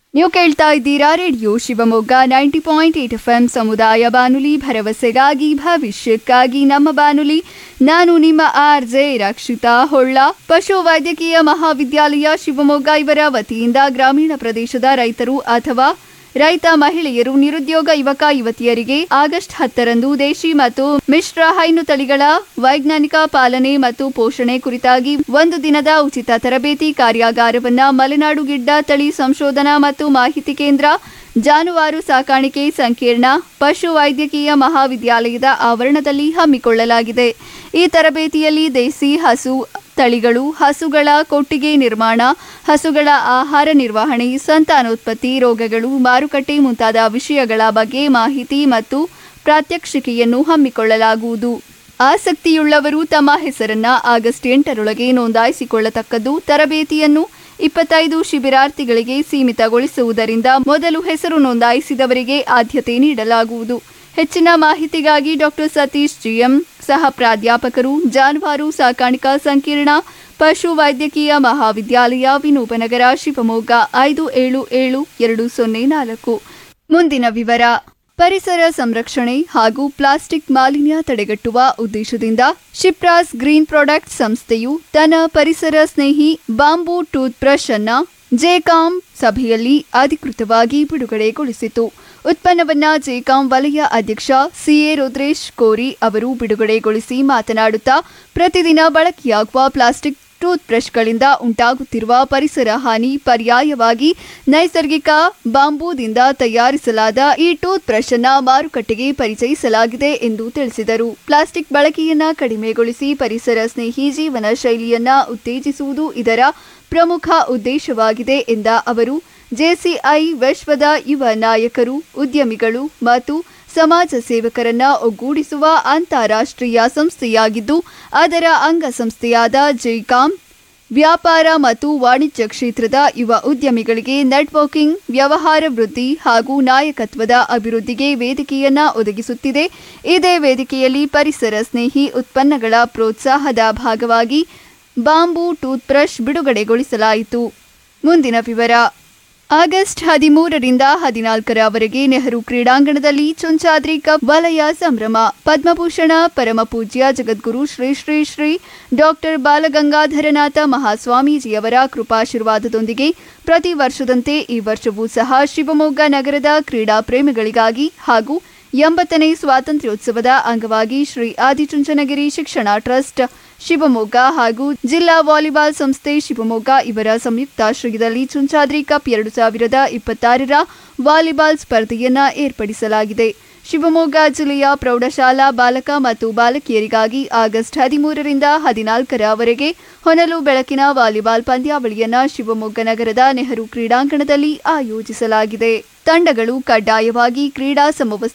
ನೀವು ಕೇಳ್ತಾ ಇದ್ದೀರಾ radio Shivamogga ninety point eight F M ಸಮುದಾಯ ಬಾನುಲಿ ಭರವಸೆಗಾಗಿ ಭವಿಷ್ಯಕ್ಕಾಗಿ ನಮ್ಮ ಬಾನುಲಿ ನಾನು ನಿಮ್ಮ ಆರ್ ಜೆ ರಕ್ಷಿತಾ ಹೊಳ್ಳ ಪಶು ವೈದ್ಯಕೀಯ ಮಹಾವಿದ್ಯಾಲಯ ಶಿವಮೊಗ್ಗ ಇವರ ವತಿಯಿಂದ ಗ್ರಾಮೀಣ ಪ್ರದೇಶದ ರೈತರು ಅಥವಾ ರೈತ ಮಹಿಳೆಯರು ನಿರುದ್ಯೋಗ ಯುವಕ ಯುವತಿಯರಿಗೆ ಆಗಸ್ಟ್ ಹತ್ತರಂದು ದೇಶಿ ಮತ್ತು ಮಿಶ್ರ ಹೈನು ತಳಿಗಳ ವೈಜ್ಞಾನಿಕ ಪಾಲನೆ ಮತ್ತು ಪೋಷಣೆ ಕುರಿತಾಗಿ ಒಂದು ದಿನದ ಉಚಿತ ತರಬೇತಿ ಕಾರ್ಯಾಗಾರವನ್ನ ಮಲೆನಾಡು ಗಿಡ್ಡ ತಳಿ ಸಂಶೋಧನಾ ಮತ್ತು ಮಾಹಿತಿ ಕೇಂದ್ರ ಜಾನುವಾರು ಸಾಕಾಣಿಕೆ ಸಂಕೀರ್ಣ ಪಶು ವೈದ್ಯಕೀಯ ಮಹಾವಿದ್ಯಾಲಯದ ಆವರಣದಲ್ಲಿ ಹಮ್ಮಿಕೊಳ್ಳಲಾಗಿದೆ ಈ ತರಬೇತಿಯಲ್ಲಿ ದೇಸಿ ಹಸು ತಳಿಗಳು ಹಸುಗಳ ಕೊಟ್ಟಿಗೆ ನಿರ್ಮಾಣ ಹಸುಗಳ ಆಹಾರ ನಿರ್ವಹಣೆ ಸಂತಾನೋತ್ಪತ್ತಿ ರೋಗಗಳು ಮಾರುಕಟ್ಟೆ ಮುಂತಾದ ವಿಷಯಗಳ ಬಗ್ಗೆ ಮಾಹಿತಿ ಮತ್ತು ಪ್ರಾತ್ಯಕ್ಷಿಕೆಯನ್ನು ಹಮ್ಮಿಕೊಳ್ಳಲಾಗುವುದು ಆಸಕ್ತಿಯುಳ್ಳವರು ತಮ್ಮ ಹೆಸರನ್ನ ಆಗಸ್ಟ್ ಎಂಟರೊಳಗೆ ನೋಂದಾಯಿಸಿಕೊಳ್ಳತಕ್ಕದ್ದು ತರಬೇತಿಯನ್ನು ಇಪ್ಪತ್ತೈದು ಶಿಬಿರಾರ್ಥಿಗಳಿಗೆ ಸೀಮಿತಗೊಳಿಸುವುದರಿಂದ ಮೊದಲು ಹೆಸರು ನೋಂದಾಯಿಸಿದವರಿಗೆ ಆದ್ಯತೆ ನೀಡಲಾಗುವುದು ಹೆಚ್ಚಿನ ಮಾಹಿತಿಗಾಗಿ ಡಾಕ್ಟರ್ ಸತೀಶ್ ಜಿಎಂ ಸಹ ಪ್ರಾಧ್ಯಾಪಕರು ಜಾನುವಾರು ಸಾಕಾಣಿಕಾ ಸಂಕೀರ್ಣ ಪಶು ವೈದ್ಯಕೀಯ ಮಹಾವಿದ್ಯಾಲಯ ವಿನೂಪನಗರ ಶಿವಮೊಗ್ಗ ಐದು ಏಳು ಏಳು ಎರಡು ಸೊನ್ನೆ ನಾಲ್ಕು ಮುಂದಿನ ವಿವರ ಪರಿಸರ ಸಂರಕ್ಷಣೆ ಹಾಗೂ ಪ್ಲಾಸ್ಟಿಕ್ ಮಾಲಿನ್ಯ ತಡೆಗಟ್ಟುವ ಉದ್ದೇಶದಿಂದ ಶಿಪ್ರಾಸ್ ಗ್ರೀನ್ ಪ್ರಾಡಕ್ಟ್ ಸಂಸ್ಥೆಯು ತನ್ನ ಪರಿಸರ ಸ್ನೇಹಿ ಬಾಂಬೂ ಟೂತ್ ಬ್ರಷ್ ಅನ್ನ ಜೆಕಾಂ ಸಭೆಯಲ್ಲಿ ಅಧಿಕೃತವಾಗಿ ಬಿಡುಗಡೆಗೊಳಿಸಿತು ಉತ್ಪನ್ನವನ್ನ ಜೆಕಾಂ ವಲಯ ಅಧ್ಯಕ್ಷ ಸಿಎ ರುದ್ರೇಶ್ ಕೋರಿ ಅವರು ಬಿಡುಗಡೆಗೊಳಿಸಿ ಮಾತನಾಡುತ್ತಾ ಪ್ರತಿದಿನ ಬಳಕೆಯಾಗುವ ಪ್ಲಾಸ್ಟಿಕ್ ಟೂತ್ ಬ್ರಷ್ಗಳಿಂದ ಉಂಟಾಗುತ್ತಿರುವ ಪರಿಸರ ಹಾನಿ ಪರ್ಯಾಯವಾಗಿ ನೈಸರ್ಗಿಕ ಬಾಂಬೂದಿಂದ ತಯಾರಿಸಲಾದ ಈ ಟೂತ್ ಬ್ರಷ್ ಅನ್ನ ಮಾರುಕಟ್ಟೆಗೆ ಪರಿಚಯಿಸಲಾಗಿದೆ ಎಂದು ತಿಳಿಸಿದರು ಪ್ಲಾಸ್ಟಿಕ್ ಬಳಕೆಯನ್ನ ಕಡಿಮೆಗೊಳಿಸಿ ಪರಿಸರ ಸ್ನೇಹಿ ಜೀವನ ಶೈಲಿಯನ್ನ ಉತ್ತೇಜಿಸುವುದು ಇದರ ಪ್ರಮುಖ ಉದ್ದೇಶವಾಗಿದೆ ಎಂದ ಅವರು ಜೆಸಿಐ ವಿಶ್ವದ ಯುವ ನಾಯಕರು ಉದ್ಯಮಿಗಳು ಮತ್ತು ಸಮಾಜ ಸೇವಕರನ್ನ ಒಗ್ಗೂಡಿಸುವ ಅಂತಾರಾಷ್ಟ್ರೀಯ ಸಂಸ್ಥೆಯಾಗಿದ್ದು ಅದರ ಅಂಗಸಂಸ್ಥೆಯಾದ ಜೈಕಾಂ ವ್ಯಾಪಾರ ಮತ್ತು ವಾಣಿಜ್ಯ ಕ್ಷೇತ್ರದ ಯುವ ಉದ್ಯಮಿಗಳಿಗೆ ನೆಟ್ವರ್ಕಿಂಗ್ ವ್ಯವಹಾರ ವೃದ್ಧಿ ಹಾಗೂ ನಾಯಕತ್ವದ ಅಭಿವೃದ್ಧಿಗೆ ವೇದಿಕೆಯನ್ನ ಒದಗಿಸುತ್ತಿದೆ ಇದೇ ವೇದಿಕೆಯಲ್ಲಿ ಪರಿಸರ ಸ್ನೇಹಿ ಉತ್ಪನ್ನಗಳ ಪ್ರೋತ್ಸಾಹದ ಭಾಗವಾಗಿ ಬಾಂಬೂ ಟೂತ್ ಬ್ರಷ್ ಬಿಡುಗಡೆಗೊಳಿಸಲಾಯಿತು ಮುಂದಿನ ವಿವರ ಆಗಸ್ಟ್ ಹದಿಮೂರರಿಂದ ಹದಿನಾಲ್ಕರವರೆಗೆ ನೆಹರು ಕ್ರೀಡಾಂಗಣದಲ್ಲಿ ಚುಂಚಾದ್ರಿ ಕಪ್ ವಲಯ ಸಂಭ್ರಮ ಪದ್ಮಭೂಷಣ ಪರಮಪೂಜ್ಯ ಜಗದ್ಗುರು ಶ್ರೀ ಶ್ರೀ ಶ್ರೀ ಡಾಕ್ಟರ್ ಬಾಲಗಂಗಾಧರನಾಥ ಮಹಾಸ್ವಾಮೀಜಿಯವರ ಕೃಪಾಶೀರ್ವಾದದೊಂದಿಗೆ ಪ್ರತಿ ವರ್ಷದಂತೆ ಈ ವರ್ಷವೂ ಸಹ ಶಿವಮೊಗ್ಗ ನಗರದ ಕ್ರೀಡಾ ಪ್ರೇಮಿಗಳಿಗಾಗಿ ಹಾಗೂ ಎಂಬತ್ತನೇ ಸ್ವಾತಂತ್ರ್ಯೋತ್ಸವದ ಅಂಗವಾಗಿ ಶ್ರೀ ಆದಿಚುಂಚನಗಿರಿ ಶಿಕ್ಷಣ ಟ್ರಸ್ಟ್ ಶಿವಮೊಗ್ಗ ಹಾಗೂ ಜಿಲ್ಲಾ ವಾಲಿಬಾಲ್ ಸಂಸ್ಥೆ ಶಿವಮೊಗ್ಗ ಇವರ ಸಂಯುಕ್ತಾಶ್ರಯದಲ್ಲಿ ಚುಂಚಾದ್ರಿ ಕಪ್ ಎರಡು ಸಾವಿರದ ಇಪ್ಪತ್ತಾರರ ವಾಲಿಬಾಲ್ ಸ್ಪರ್ಧೆಯನ್ನ ಏರ್ಪಡಿಸಲಾಗಿದೆ ಶಿವಮೊಗ್ಗ ಜಿಲ್ಲೆಯ ಪ್ರೌಢಶಾಲಾ ಬಾಲಕ ಮತ್ತು ಬಾಲಕಿಯರಿಗಾಗಿ ಆಗಸ್ಟ್ ಹದಿಮೂರರಿಂದ ಹದಿನಾಲ್ಕರವರೆಗೆ ಹೊನಲು ಬೆಳಕಿನ ವಾಲಿಬಾಲ್ ಪಂದ್ಯಾವಳಿಯನ್ನ ಶಿವಮೊಗ್ಗ ನಗರದ ನೆಹರು ಕ್ರೀಡಾಂಗಣದಲ್ಲಿ ಆಯೋಜಿಸಲಾಗಿದೆ ತಂಡಗಳು ಕಡ್ಡಾಯವಾಗಿ ಕ್ರೀಡಾ ಸಮವಸ್ತ್ರ